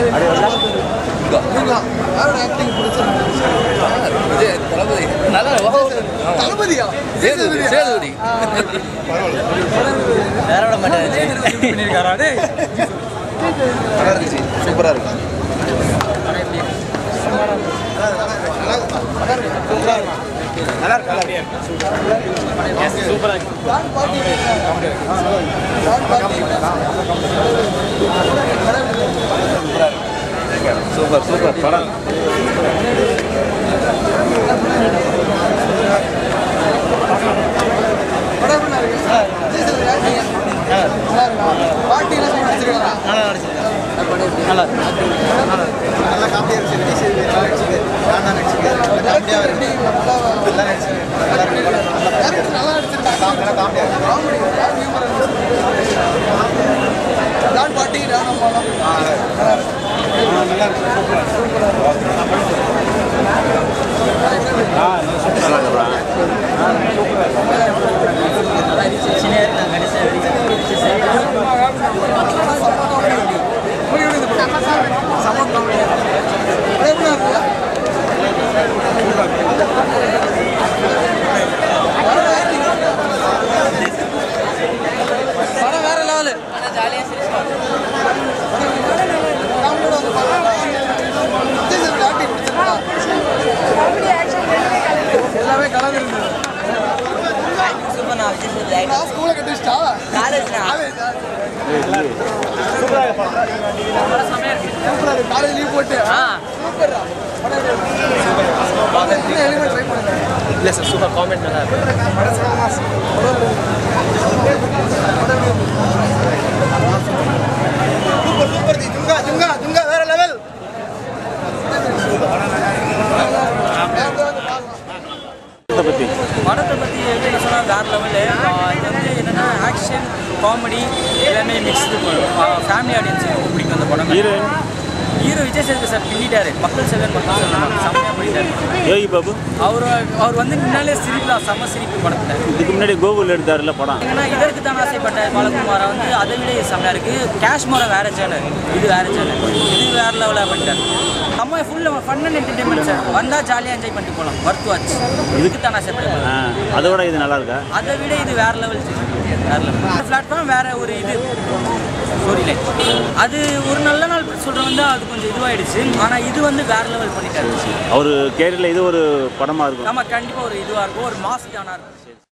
விஜய் தளபதி நல்லா தளபதியா சேதுபதி சேதுபதி வேற விட மாட்டேன் பண்ணியிருக்காரா டேய் நல்லா இருந்துச்சு சூப்பராக இருக்கு நல்லா இருக்கு நல்லா இருக்கு சூப்பர் சூப்பர் படம் நல்லா நடிச்சிருக்கேன் நல்லா நல்லா காமெடியாக இருந்துச்சு விஜய் சேதுபதி நல்லா நடிச்சிருக்கு காண்டா நடிச்சிருக்கு நல்லா காமெடியாக இருக்கு நல்லா நடிச்சிருக்கு நல்லா இருக்கு படம் நல்லா காமெடி நல்லா காமெடியாக இருக்கு ஆ, நல்லா இருக்கு சின்ன நான் கடைசி படம் வேற லெவலு எல்லாமே கலந்து இருந்தது சூப்பர் நான் விஜய் சேதுபதி ஸ்கூலை கட்டிச்சிட்டா காலேஜ் காலேஜ் லீவ் போட்டு சூப்பர்ரா என்ன எலிமெண்ட் ட்ரை பண்ணுங்க இல்லை சார் சூப்பர் காமெண்ட் நல்லா இருக்கு சூப்பர் சூப்பர் தி ஜுங்கா ஜுங்கா ஜுங்கா வேற லெவல் படத்தை பற்றி எப்படி சொன்னால் வேறு லெவலு இது வந்து என்னென்னா ஆக்ஷன் காமெடி எல்லாமே மிக்ஸ்டு ஃபேமிலி ஆடியன்ஸுக்கு ரொம்ப பிடிக்கும் அந்த படம் heroine hero Vijay Sethupathi sir பின்னிட்டாரு மக்கள் செல்வன் மக்கள் செல்வன் செம்மையாக பண்ணிட்டாரு யோகி பாபு அவர் அவர் வந்து முன்னாலே சிரிக்கலாம் செம்ம சிரிப்பு படத்தில் இதுக்கு முன்னாடி கோகுல் எடுத்தாருல படம் ஏன்னா இதற்கு தான் ஆசைப்பட்ட பாலகுமாரா வந்து அதை விட இது செம்மையாக இருக்குது காஷ்மோரா வேற சேனல் இது வேற சேனல் இது வேற லெவலாக பண்ணிட்டாரு நம்ம full fun and entertainment sir வந்தால் ஜாலியாக என்ஜாய் பண்ணிட்டு போகலாம் ஒர்க் வாட்ச் இதுக்கு தான் ஆசைப்பட்டேன் ஆ, அதோட இது நல்லா இருக்கா அதை விட இது வேற லெவல் வேற லெவல் பிளாட்ஃபார்ம் வேற ஒரு இது ஸ்டோரி லைன் அது ஒரு நல்ல நாள் சொல்கிற வந்து அது கொஞ்சம் இதுவாயிடுச்சு ஆனால் இது வந்து வேற லெவல் பண்ணிட்டாரு அவர் கேரியரில் இது ஒரு படமாக இருக்கும் நம்ம கண்டிப்பாக ஒரு இதுவாக இருக்கும் ஒரு மாஸ் ஜானாக இருக்கும்